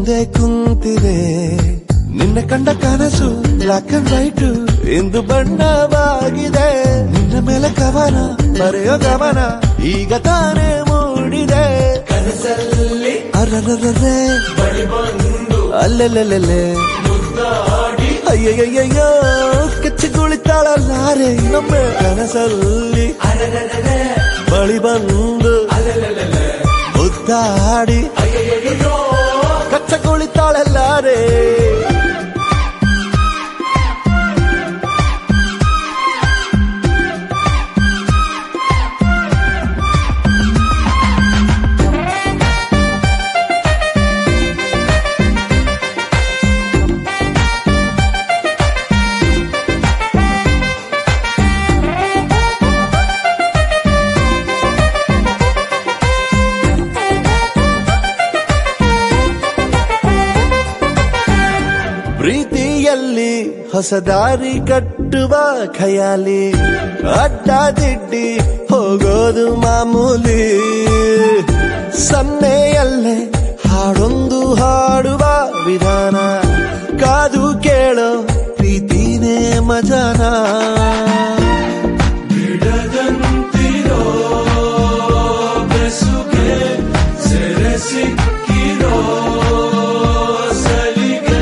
ಮುಂದೆ ಕುಂತಿದೆ ನಿನ್ನ ಕಂಡ ಕನಸು ಬ್ಲಾಕ್ ಅಂಡ್ ವೈಟ್ ಇಂದು ಬಣ್ಣವಾಗಿದೆ ನಿನ್ನ ಮೇಲೆ ಕವನ ಬರೆಯೋ ಗಮನ ಈಗ ತಾನೇ ಮೂಡಿದೆ ಕನಸಲ್ಲಿ ಅರರರರೆ ಬಳಿ ಬಂದು ಅಲ್ಲೆಲ್ಲೆಲ್ಲೆ ಮುದ್ದಾಡಿ ಅಯ್ಯಯ್ಯಯ್ಯೋ ಕೆಚ್ಚಗುಳಿತಾಳಲ್ಲಾರೆ ಇನ್ನೊಮ್ಮೆ ಕನಸಲ್ಲಿ ಅರೆರೆರೆ ಬಳಿ ಬಂದು ಅಲೆಲೆಲೆಲೆ ಮುದ್ದಾಡಿ ಅಯ್ಯಯ್ಯಯ್ಯೋ ಕಚ್ಚಗುಳಿತಾಳಲ್ಲಾರೆ ಪ್ರೀತಿಯಲ್ಲಿ ಹೊಸ ದಾರಿ ಕಟ್ಟುವ ಖಯಾಲಿ ಅಡ್ಡ ದಿಡ್ಡಿ ಹೋಗೋದು ಮಾಮೂಲಿ ಸನ್ನೆಯಲ್ಲೇ ಹಾಡೊಂದು ಹಾಡುವ ವಿಧಾನ ಕಾದು ಕೇಳೋ ಪ್ರೀತಿನೇ ಮಜಾನ ಬಿಡದಂತಿರೋ ಬೆಸುಗೆ ಸೆರೆ ಸಿಕ್ಕಿರೋ ಸಲಿಗೆ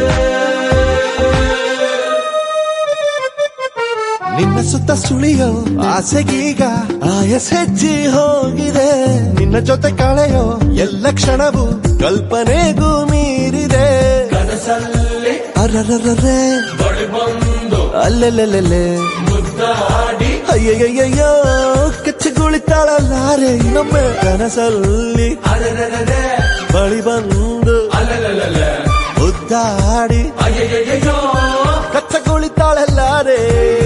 ನಿನ್ನ ಸುತ್ತ ಸುಳಿಯೋ ಆಸೆಗೀಗ ಆಯಸ್ ಹೆಚ್ಚಿ ಹೋಗಿದೆ ನಿನ್ನ ಜೊತೆ ಕಳೆಯೋ ಎಲ್ಲ ಕ್ಷಣವು ಕಲ್ಪನೆಗೂ ಮೀರಿದೆ ಕನಸಲ್ಲಿ ಅರರರರೆ ಬಳಿ ಬಂದು ಅಲ್ಲೆಲ್ಲೆಲ್ಲೆ ಮುದ್ದಾಡಿ ಅಯ್ಯಯ್ಯಯ್ಯೋ ಕೆಚ್ಚಗುಳಿತಾಳಲ್ಲಾರೆ ಇನ್ನೊಮ್ಮೆ ಕನಸಲ್ಲಿ ಅರೆರೆರೆ ಬಳಿ ಬಂದು ಅಲೆಲೆಲೆಲೆ ಉದ್ದಾಡಿ ಅಯ್ಯಯ್ಯಯ್ಯೋ ಕಚ್ಚಗುಳಿತಾಳಲ್ಲಾರೆ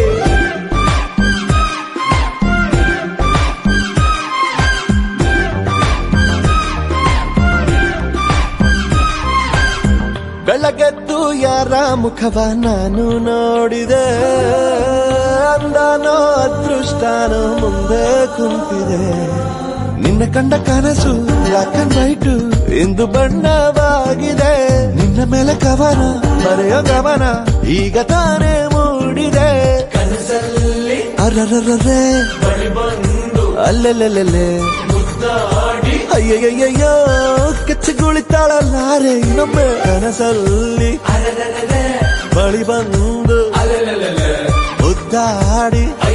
ಬೆಳಗೆದ್ದು ಯಾರ ಮುಖವ ನಾನು ನೋಡಿದೆ ಅಂದಾನೋ ಅದೃಷ್ಟನೋ ಮುಂದೆ ಕುಂತಿದೆ ನಿನ್ನ ಕಂಡ ಕನಸು ಬ್ಲಾಕ್ ಅಂಡ್ ವೈಟ್ ಇಂದು ಬಣ್ಣವಾಗಿದೆ ನಿನ್ನ ಮೇಲೆ ಕವನ ಬರೆಯೋ ಗಮನ ಈಗ ತಾನೇ ಮೂಡಿದೆ ಕನಸಲ್ಲಿ ಅರರರರೆ ಬಳಿ ಬಂದು ಅಲ್ಲೆಲ್ಲೆಲ್ಲೆ ಮುದ್ದಾಡಿ ಅಯ್ಯಯ್ಯಯ್ಯೋ ಕೆಚ್ಚಗುಳಿತಾಳಲ್ಲಾರೆ ಇನ್ನೊಮ್ಮೆ ಕನಸಲ್ಲಿ ಅರೆರೆರೆ ಬಳಿ ಬಂದು ಅಲೆಲೆಲೆಲೆ ಮುದ್ದಾಡಿ